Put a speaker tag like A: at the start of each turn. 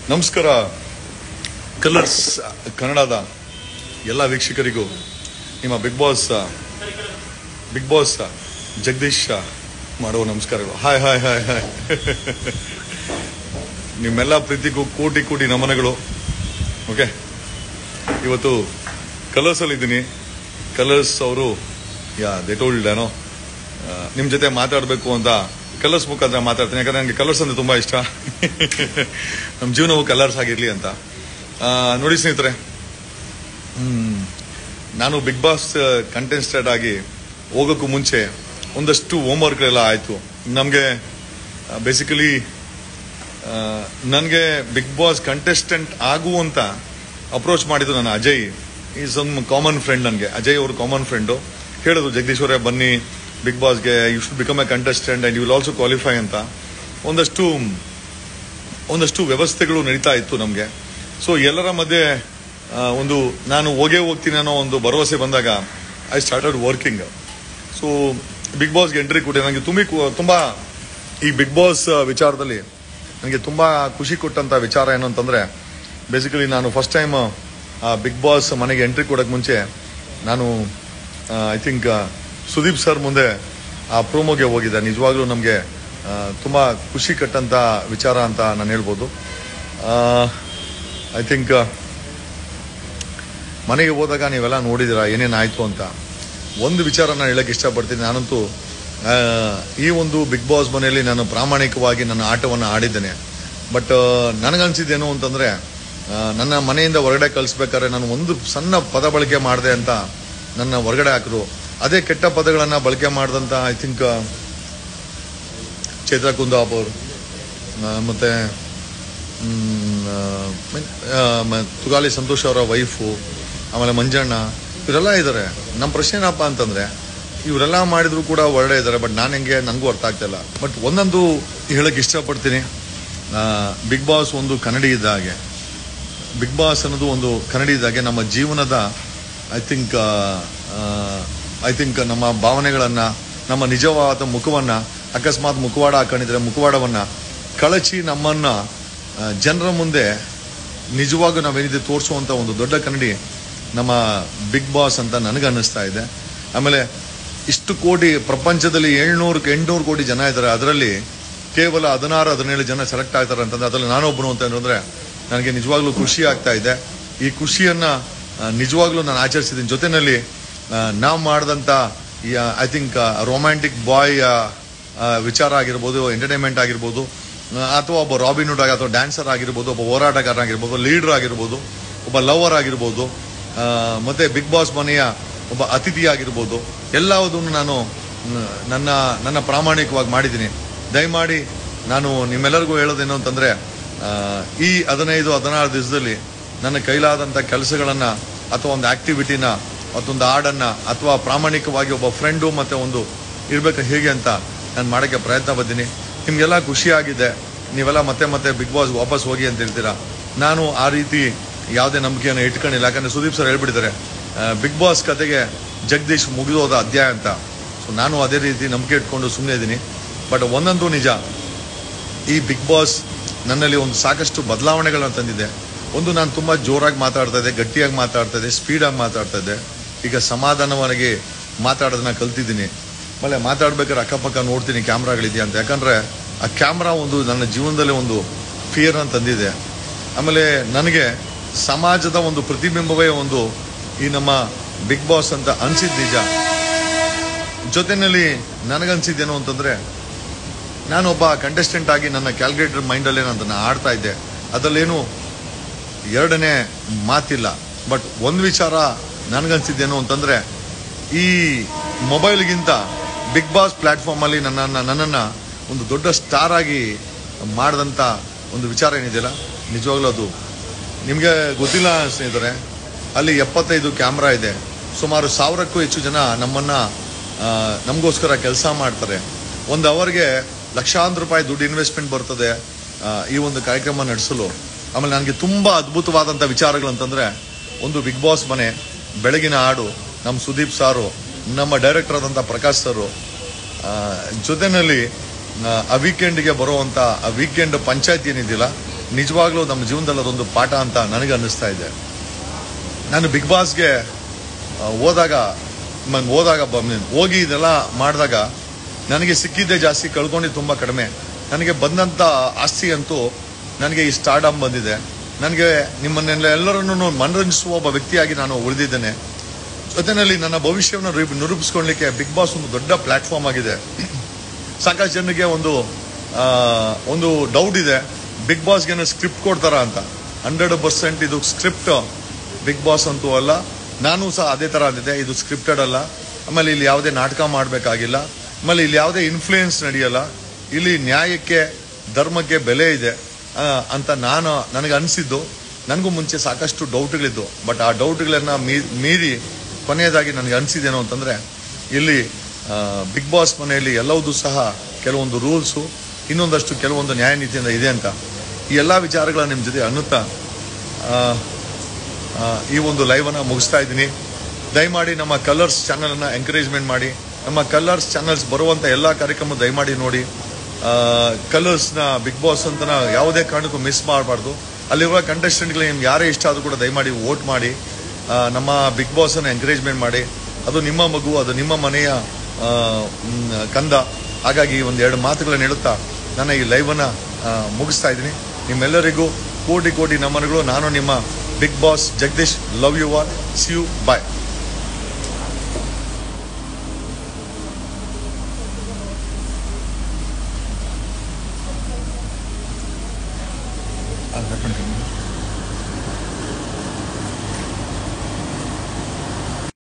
A: ನಮಸ್ಕಾರ ಕಲರ್ಸ್ ಕನ್ನಡದ ಎಲ್ಲ ವೀಕ್ಷಕರಿಗೂ ನಿಮ್ಮ Bigg Boss Bigg Boss Jagadish ಮಾಡುವ ನಮಸ್ಕಾರಗಳು ಹಾಯ್ ಹಾಯ್ ಹಾಯ್ ಹಾಯ್ ನಿಮ್ಮೆಲ್ಲ ಪ್ರೀತಿಗೂ ಕೋಟಿ ಕೋಟಿ ನಮನಗಳು ಓಕೆ ಇವತ್ತು ಕಲರ್ಸ್ ಅಲ್ಲಿ ಇದ್ದೀನಿ ಕಲರ್ಸ್ ಅವರು ಯಾ ದೇ ಟೋಲ್ಡ್ ಏನೋ ನಿಮ್ಮ ಜೊತೆ ಮಾತಾಡಬೇಕು ಅಂತ ಕಲರ್ಸ್ ಮುಖಾಂತರ ಮಾತಾಡ್ತೀನಿ ಯಾಕಂದ್ರೆ ನನಗೆ ಕಲರ್ಸ್ ಅಂದ್ರೆ ತುಂಬಾ ಇಷ್ಟ ನಮ್ಮ ಜೀವನವು ಕಲರ್ಸ್ ಆಗಿರ್ಲಿ ಅಂತ ಆ, ನೋಡಿ ಸ್ನೇಹಿತರೆ ಹ್ಮ್, ನಾನು ಬಿಗ್ ಬಾಸ್ ಕಂಟೆಸ್ಟೆಂಟ್ ಆಗಿ ಹೋಗೋಕ್ಕೂ ಮುಂಚೆ ಒಂದಷ್ಟು ಹೋಮ್ವರ್ಕ್ಗಳೆಲ್ಲ ಆಯಿತು ನಮಗೆ ಬೇಸಿಕಲಿ ನನಗೆ ಬಿಗ್ ಬಾಸ್ ಕಂಟೆಸ್ಟೆಂಟ್ ಆಗುವಂತ ಅಪ್ರೋಚ್ ಮಾಡಿದ್ದು ನನ್ನ Ajay is one common friend ನನಗೆ ಅಜಯ್ ಅವರು ಕಾಮನ್ ಫ್ರೆಂಡು ಹೇಳಿದ್ರು ಜಗದೀಶ್ ಅವರೇ ಬನ್ನಿ ಬಿಗ್ ಬಾಸ್ಗೆ you should become a contestant and you will also qualify ಅಂತ ಒಂದಷ್ಟು ಒಂದಷ್ಟು ವ್ಯವಸ್ಥೆಗಳು ನಡೀತಾ ಇತ್ತು ನಮಗೆ ಸೊ ಎಲ್ಲರ ಮಧ್ಯೆ ಆ, ಒಂದು ನಾನು ಹೋಗೇ ಹೋಗ್ತೀನಿ ಅನ್ನೋ ಒಂದು ಭರವಸೆ ಬಂದಾಗ I started working so Bigg ಬಾಸ್ಗೆ ಎಂಟ್ರಿ ಕೊಟ್ಟೆ ನನಗೆ ತುಂಬಿ ತುಂಬಾ ಈ ಬಿಗ್ ಬಾಸ್ ವಿಚಾರದಲ್ಲಿ ನನಗೆ ತುಂಬಾ ಖುಷಿ ಕೊಟ್ಟಂತ ವಿಚಾರ ಏನು ಅಂತಂದ್ರೆ ಬೇಸಿಕಲಿ ನಾನು ಫಸ್ಟ್ ಟೈಮ್ ಬಿಗ್ ಬಾಸ್ ಮನೆಗೆ ಎಂಟ್ರಿ ಕೊಡೋಕೆ ಮುಂಚೆ ನಾನು ಐ ಥಿಂಕ್ ಸುದೀಪ್ ಸರ್ ಮುಂದೆ ಆ ಪ್ರೋಮೋಗೆ ಹೋಗಿದ್ದೆ ನಿಜವಾಗ್ಲೂ ನಮಗೆ ತುಂಬಾ ಖುಷಿ ಕಟ್ಟಂತ ವಿಚಾರ ಅಂತ ನಾನು ಹೇಳ್ಬೋದು ಐ ಥಿಂಕ್ ಮನೆಗೆ ಹೋದಾಗ ನೀವೆಲ್ಲ ನೋಡಿದಿರ ಏನೇನಾಯ್ತು ಅಂತ ಒಂದು ವಿಚಾರ ನಾನು ಹೇಳಕ್ಕೆ ಇಷ್ಟಪಡ್ತೀನಿ ನಾನಂತೂ ಆ, ಈ ಒಂದು ಬಿಗ್ ಬಾಸ್ ಮನೆಯಲ್ಲಿ ನಾನು ಪ್ರಾಮಾಣಿಕವಾಗಿ ನನ್ನ ಆಟವನ್ನು ಆಡಿದ್ದೇನೆ ಬಟ್ ನನಗನ್ಸಿದ್ದೇನು ಅಂತಂದ್ರೆ ಆ, ನನ್ನ ಮನೆಯಿಂದ ಹೊರಗಡೆ ಕಳಿಸ್ಬೇಕಾದ್ರೆ ನಾನು ಒಂದು ಸಣ್ಣ ಪದ ಬಳಕೆ ಮಾಡಿದೆ ಅಂತ ನನ್ನ ಹೊರಗಡೆ ಹಾಕಿದ್ರು ಅದೇ ಕೆಟ್ಟ ಪದಗಳನ್ನ ಬಳಕೆ ಮಾಡಿದಂತ ಐ ಥಿಂಕ್ ಚೈತ್ರ ಕುಂದಾಪ್ ಅವರು ಆ, ಮತ್ತೆ ಮ್, ಆ, ಮ- ಆ, ಮ- ತುಗಾಲಿ ಸಂತೋಷ್ ಅವರ ವೈಫು ಆಮೇಲೆ ಮಂಜಣ್ಣ ಇವರೆಲ್ಲ ಇದ್ದಾರೆ ನಮ್ಮ ಪ್ರಶ್ನೆ ಏನಪ್ಪ ಅಂತಂದ್ರೆ ಇವರೆಲ್ಲ ಮಾಡಿದ್ರು ಕೂಡ ಒಳ್ಳೆ ಇದ್ದಾರೆ ಬಟ್ ನಾನು ಹೆಂಗೆ ನನಗೂ ಅರ್ಥ ಆಗ್ತಿಲ್ಲ ಬಟ್ ಒಂದೊಂದು ಹೇಳಕ್ ಇಷ್ಟಪಡ್ತೀನಿ ಬಿಗ್ ಬಾಸ್ ಒಂದು ಕನ್ನಡಿ ಇದ್ದ ಹಾಗೆ ಬಿಗ್ ಬಾಸ್ ಅನ್ನೋದು ಒಂದು ಕನ್ನಡಿ ಇದ್ದ ಹಾಗೆ ನಮ್ಮ ಜೀವನದ ಐ ಥಿಂಕ್ ಐ ಥಿಂಕ್ ನಮ್ಮ ಭಾವನೆಗಳನ್ನ ನಮ್ಮ ನಿಜವಾದ ಮುಖವನ್ನ ಅಕಸ್ಮಾತ್ ಮುಖವಾಡ ಹಾಕೊಂಡಿದ್ರೆ ಮುಖವಾಡವನ್ನ ಕಳಚಿ ನಮ್ಮನ್ನ ಜನರ ಮುಂದೆ ನಿಜವಾಗೂ ನಾವೇನಿದೆ ತೋರಿಸುವಂತ ಒಂದು ದೊಡ್ಡ ಕನ್ನಡಿ ನಮ್ಮ ಬಿಗ್ ಬಾಸ್ ಅಂತ ನನಗೆ ಅನ್ನಿಸ್ತಾ ಇದೆ ಆಮೇಲೆ ಇಷ್ಟು ಕೋಟಿ ಪ್ರಪಂಚದಲ್ಲಿ ಏಳ್ನೂರು ಎಂಟುನೂರು ಕೋಟಿ ಜನ ಇದ್ದಾರೆ ಅದರಲ್ಲಿ ಕೇವಲ ಹದಿನಾರು ಹದಿನೇಳು ಜನ ಸೆಲೆಕ್ಟ್ ಆಗ್ತಾರೆ ಅಂತಂದ್ರೆ ಅದರಲ್ಲಿ ನಾನೊಬ್ಬನು ಅಂತ ಅಂದ್ರೆ ನನಗೆ ನಿಜವಾಗ್ಲೂ ಖುಷಿ ಆಗ್ತಾ ಇದೆ ಈ ಖುಷಿಯನ್ನ ಆ, ನಿಜವಾಗ್ಲೂ ನಾನು ಆಚರಿಸಿದ್ದೀನಿ ಜೊತೆನಲ್ಲಿ ನಾವು ಮಾಡಿದಂತ ಐ ಥಿಂಕ್ ರೊಮ್ಯಾಂಟಿಕ್ ಬಾಯ್ ವಿಚಾರ ಆಗಿರ್ಬೋದು ಎಂಟರ್ಟೈನ್ಮೆಂಟ್ ಆಗಿರ್ಬೋದು ಆ, ಅಥವಾ ಒಬ್ಬ ರಾಬಿನ್ ಹುಡ್ ಆಗಿ ಅಥವಾ ಡ್ಯಾನ್ಸರ್ ಆಗಿರ್ಬೋದು ಒಬ್ಬ ಹೋರಾಟಗಾರ ಆಗಿರ್ಬೋದು ಲೀಡರ್ ಆಗಿರ್ಬೋದು ಒಬ್ಬ ಲವರ್ ಆಗಿರ್ಬೋದು ಆ, ಮತ್ತೆ ಬಿಗ್ ಬಾಸ್ ಮನೆಯ ಒಬ್ಬ ಅತಿಥಿ ಆಗಿರ್ಬೋದು ಎಲ್ಲವುದನ್ನು ನಾನು ಮ್, ನನ್ನ ನನ್ನ ಪ್ರಾಮಾಣಿಕವಾಗಿ ಮಾಡಿದ್ದೀನಿ ದಯಮಾಡಿ ನಾನು ನಿಮ್ಮೆಲ್ಲರಿಗೂ ಹೇಳೋದೇನು ಅಂತಂದ್ರೆ ಆ, ಈ ಹದಿನೈದು ಹದಿನಾರು ದಿವಸದಲ್ಲಿ ನನ್ನ ಕೈಲಾದಂಥ ಕೆಲಸಗಳನ್ನ ಅಥವಾ ಒಂದು ಆಕ್ಟಿವಿಟಿನ ಮತ್ತೊಂದು ಹಾಡನ್ನ ಅಥವಾ ಪ್ರಾಮಾಣಿಕವಾಗಿ ಒಬ್ಬ ಫ್ರೆಂಡು ಮತ್ತೆ ಒಂದು ಇರ್ಬೇಕು ಹೇಗೆ ಅಂತ ನಾನು ಮಾಡೋಕ್ಕೆ ಪ್ರಯತ್ನ ಪಡ್ತೀನಿ ನಿಮ್ಗೆಲ್ಲ ಖುಷಿ ಆಗಿದೆ ನೀವೆಲ್ಲ ಮತ್ತೆ ಮತ್ತೆ ಬಿಗ್ ಬಾಸ್ ವಾಪಸ್ ಹೋಗಿ ಅಂತ ಹೇಳ್ತೀರಾ ನಾನು ಆ ರೀತಿ ಯಾವುದೇ ನಂಬಿಕೆಯನ್ನು ಇಟ್ಕೊಂಡಿಲ್ಲ ಯಾಕಂದ್ರೆ ಸುದೀಪ್ ಸರ್ ಹೇಳ್ಬಿಟ್ಟಿದ್ದಾರೆ ಬಿಗ್ ಬಾಸ್ ಕತೆಗೆ ಜಗದೀಶ್ ಮುಗಿದೋದ ಅಧ್ಯಾಯ ಅಂತ ಸೊ ನಾನು ಅದೇ ರೀತಿ ನಂಬಿಕೆ ಇಟ್ಕೊಂಡು ಸುಮ್ಮನೆ ಇದ್ದೀನಿ ಬಟ್ ಒಂದಂತೂ ನಿಜ ಈ ಬಿಗ್ ಬಾಸ್ ನನ್ನಲ್ಲಿ ಒಂದು ಸಾಕಷ್ಟು ಬದಲಾವಣೆಗಳನ್ನ ತಂದಿದೆ ಒಂದು ನಾನು ತುಂಬಾ ಜೋರಾಗಿ ಮಾತಾಡ್ತಾ ಇದ್ದೆ ಗಟ್ಟಿಯಾಗಿ ಮಾತಾಡ್ತಾ ಇದ್ದೆ ಸ್ಪೀಡಾಗಿ ಮಾತಾಡ್ತಾ ಇದ್ದೆ ಈಗ ಸಮಾಧಾನವಾಗಿ ಮಾತಾಡೋದನ್ನ ಕಲ್ತಿದ್ದೀನಿ ಆಮೇಲೆ ಮಾತಾಡ್ಬೇಕಾದ್ರೆ ಅಕ್ಕಪಕ್ಕ ನೋಡ್ತೀನಿ ಕ್ಯಾಮ್ರಾಗಳಿದೆಯಾ ಅಂತ ಯಾಕಂದ್ರೆ ಆ ಕ್ಯಾಮ್ರಾ ಒಂದು ನನ್ನ ಜೀವನದಲ್ಲಿ ಒಂದು ಫಿಯರ್ ಅಂತ ತಂದಿದೆ ಆಮೇಲೆ ನನಗೆ ಸಮಾಜದ ಒಂದು ಪ್ರತಿಬಿಂಬವೇ ಒಂದು ಈ ನಮ್ಮ ಬಿಗ್ ಬಾಸ್ ಅಂತ ಅನ್ಸಿದ್ ನಿಜ ಜೊತೆನಲ್ಲಿ ನನಗನ್ಸಿದ್ದೇನು ಅಂತಂದ್ರೆ ನಾನೊಬ್ಬ ಕಂಟೆಸ್ಟೆಂಟ್ ಆಗಿ ನನ್ನ ಕ್ಯಾಲ್ಕುಲೇಟರ್ ಮೈಂಡಲ್ಲೇ ನಾನು ಅದನ್ನ ಆಡ್ತಾ ಇದ್ದೆ ಅದರಲ್ಲೇನು ಎರಡನೇ ಮಾತಿಲ್ಲ ಬಟ್ ಒಂದು ವಿಚಾರ ನನಗನ್ಸಿದ್ದೇನು ಅಂತಂದ್ರೆ ಈ ಮೊಬೈಲ್ಗಿಂತ ಬಿಗ್ ಬಾಸ್ ಪ್ಲಾಟ್ಫಾರ್ಮ್ ಅಲ್ಲಿ ನನ್ನನ್ನ ನನ್ನನ್ನ ಒಂದು ದೊಡ್ಡ ಸ್ಟಾರ್ ಆಗಿ ಮಾಡಿದಂತ ಒಂದು ವಿಚಾರ ಏನಿದೆಯಲ್ಲ ನಿಜವಾಗ್ಲೂ ಅದು ನಿಮಗೆ ಗೊತ್ತಿಲ್ಲ ಸ್ನೇಹಿತರೆ ಅಲ್ಲಿ ಎಪ್ಪತ್ತೈದು ಕ್ಯಾಮ್ರಾ ಇದೆ ಸುಮಾರು ಸಾವಿರಕ್ಕೂ ಹೆಚ್ಚು ಜನ ನಮ್ಮನ್ನ ಆ, ನಮಗೋಸ್ಕರ ಕೆಲಸ ಮಾಡ್ತಾರೆ ಒಂದು ಅವರ್ಗೆ ಲಕ್ಷಾಂತರ ರೂಪಾಯಿ ದುಡ್ಡು ಇನ್ವೆಸ್ಟ್ಮೆಂಟ್ ಬರ್ತದೆ ಆ, ಈ ಒಂದು ಕಾರ್ಯಕ್ರಮ ನಡೆಸಲು ಆಮೇಲೆ ನನಗೆ ತುಂಬಾ ಅದ್ಭುತವಾದಂಥ ವಿಚಾರಗಳು ಅಂತಂದ್ರೆ ಒಂದು ಬಿಗ್ ಬಾಸ್ ಮನೆ ಬೆಳಗಿನ ಹಾಡು ನಮ್ಮ ಸುದೀಪ್ ಸಾರು ನಮ್ಮ ಡೈರೆಕ್ಟರ್ ಆದಂಥ ಪ್ರಕಾಶ್ ಸರು ಆ, ಜೊತೆನಲ್ಲಿ ಆ, ಆ ವೀಕೆಂಡ್ಗೆ ಬರುವಂತ ಆ ವೀಕೆಂಡ್ ಪಂಚಾಯತ್ ಏನಿದೆಯಲ್ಲ ನಿಜವಾಗ್ಲೂ ನಮ್ಮ ಜೀವನದಲ್ಲಿ ಅದೊಂದು ಪಾಠ ಅಂತ ನನಗೆ ಅನ್ನಿಸ್ತಾ ಇದೆ ನಾನು ಬಿಗ್ ಬಾಸ್ಗೆ ಆ, ಹೋದಾಗ ಮ- ಹೋದಾಗ ಬ- ಮ್, ಹೋಗಿ ಇದೆಲ್ಲ ಮಾಡಿದಾಗ ನನಗೆ ಸಿಕ್ಕಿದ್ದೆ ಜಾಸ್ತಿ ಕಳ್ಕೊಂಡಿದ್ದು ತುಂಬ ಕಡಿಮೆ ನನಗೆ ಬಂದಂಥ ಆಸ್ತಿ ಅಂತೂ ನನಗೆ ಈ ಸ್ಟಾರ್ಡಮ್ ಬಂದಿದೆ ನನಗೆ ನಿಮ್ಮನ್ನೆಲ್ಲ ಎಲ್ಲರನ್ನು ಮನರಂಜಿಸುವ ಒಬ್ಬ ವ್ಯಕ್ತಿಯಾಗಿ ನಾನು ಉಳಿದಿದ್ದೇನೆ ಜೊತೆಯಲ್ಲಿ ನನ್ನ ಭವಿಷ್ಯವನ್ನು ರಿ- ನಿರೂಪಿಸ್ಕೊಳ್ಳಿಕ್ಕೆ ಬಿಗ್ ಬಾಸ್ ಒಂದು ದೊಡ್ಡ ಪ್ಲಾಟ್ಫಾರ್ಮ್ ಆಗಿದೆ ಸಾಕಷ್ಟು ಜನರಿಗೆ ಒಂದು ಆ, ಒಂದು ಡೌಟ್ ಇದೆ ಬಿಗ್ ಬಾಸ್ಗೆ ಸ್ಕ್ರಿಪ್ಟ್ ಕೊಡ್ತಾರ ಅಂತ ಹಂಡ್ರೆಡ್ ಪರ್ಸೆಂಟ್ ಇದು ಸ್ಕ್ರಿಪ್ಟ್ ಬಿಗ್ ಬಾಸ್ ಅಂತೂ ಅಲ್ಲ ನಾನು ಸಹ ಅದೇ ಥರ ಅಂದಿದ್ದೆ ಇದು ಸ್ಕ್ರಿಪ್ಟೆಡ್ ಅಲ್ಲ ಆಮೇಲೆ ಇಲ್ಲಿ ಯಾವುದೇ ನಾಟಕ ಮಾಡಬೇಕಾಗಿಲ್ಲ ಆಮೇಲೆ ಇಲ್ಲಿ ಯಾವುದೇ ಇನ್ಫ್ಲೂಯೆನ್ಸ್ ನಡೆಯಲ್ಲ ಇಲ್ಲಿ ನ್ಯಾಯಕ್ಕೆ ಧರ್ಮಕ್ಕೆ ಬೆಲೆ ಇದೆ ಆ, ಅಂತ ನಾನು ನನಗೆ ಅನಿಸಿದ್ದು ನನಗೂ ಮುಂಚೆ ಸಾಕಷ್ಟು ಡೌಟ್ಗಳಿದ್ದು ಬಟ್ ಆ ಡೌಟ್ಗಳನ್ನ ಮೀರಿ ಕೊನೆಯದಾಗಿ ನನಗೆ ಅನಿಸಿದ್ದೇನು ಅಂತಂದರೆ ಇಲ್ಲಿ ಬಿಗ್ ಬಾಸ್ ಮನೆಯಲ್ಲಿ ಎಲ್ಲವೂ ಸಹ ಕೆಲವೊಂದು ರೂಲ್ಸು ಇನ್ನೊಂದಷ್ಟು ಕೆಲವೊಂದು ನ್ಯಾಯ ನೀತಿಯಿಂದ ಇದೆ ಅಂತ ಈ ಎಲ್ಲ ವಿಚಾರಗಳ ನಿಮ್ಮ ಜೊತೆ ಅನ್ನುತ್ತಾ ಆ, ಆ, ಈ ಒಂದು ಲೈವನ್ನು ಮುಗಿಸ್ತಾ ಇದ್ದೀನಿ ದಯಮಾಡಿ ನಮ್ಮ ಕಲರ್ಸ್ ಚಾನಲನ್ನು ಎಂಕರೇಜ್ಮೆಂಟ್ ಮಾಡಿ ನಮ್ಮ ಕಲರ್ಸ್ ಚಾನಲ್ಸ್ ಬರುವಂಥ ಎಲ್ಲ ಕಾರ್ಯಕ್ರಮ ದಯಮಾಡಿ ನೋಡಿ ಕಲರ್ಸ್ನ ಬಿಗ್ ಬಾಸ್ ಅಂತ ಯಾವುದೇ ಕಾರಣಕ್ಕೂ ಮಿಸ್ ಮಾಡಬಾರ್ದು ಅಲ್ಲಿರುವ ಕಂಟೆಸ್ಟೆಂಟ್ಗಳು ನಿಮ್ಗೆ ಯಾರೇ ಇಷ್ಟ ಆದರೂ ಕೂಡ ದಯಮಾಡಿ ವೋಟ್ ಮಾಡಿ ಆ, ನಮ್ಮ ಬಿಗ್ ಬಾಸನ್ನು ಎಂಕರೇಜ್ಮೆಂಟ್ ಮಾಡಿ ಅದು ನಿಮ್ಮ ಮಗು ಅದು ನಿಮ್ಮ ಮನೆಯ ಆ, ಮ್, ಕಂದ ಹಾಗಾಗಿ ಒಂದು ಎರಡು ಮಾತುಗಳನ್ನು ಹೇಳುತ್ತಾ ನನ್ನ ಈ ಲೈವನ್ನು ಮುಗಿಸ್ತಾ ಇದ್ದೀನಿ ನಿಮ್ಮೆಲ್ಲರಿಗೂ ಕೋಟಿ ಕೋಟಿ ನಮನಗಳು ನಾನು ನಿಮ್ಮ Bigg Boss Jagadish love you all see you bye